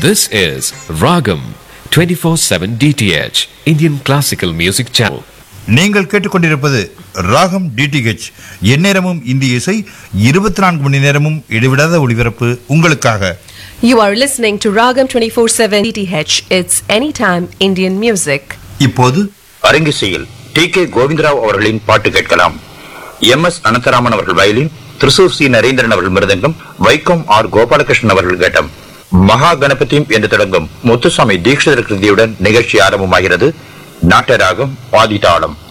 This is Ragam 24/7 DTH Indian Classical Music Channel. நீங்கள் கேட்டுக்கொண்டிருப்பது ராகம் டிடிஹெச் எந்நேரமும் இந்திய இசை இருபத்தி நான்கு மணி நேரமும் இடைவிடாத ஒளிபரப்பு உங்களுக்காக You are listening to Ragam 24/7 DTH. It's anytime Indian music. இப்போது அரங்கிசையில் டி கே கோவிந்தராவ் அவர்களின் பாட்டு கேட்கலாம் எம் எஸ் அனந்தராமன் அவர்கள் வயலின் திருசூர் சி நரேந்திரன் அவர்கள் மிருதங்கம் வைக்கம் ஆர் கோபாலகிருஷ்ணன் அவர்கள் கேட்டம் மகா கணபதியும் என்று தொடங்கும் முத்துசாமி தீட்சிதர் கிருதியுடன் நிகழ்ச்சி ஆரம்பமாகிறது நாட்டராகம் பாதிதாளம்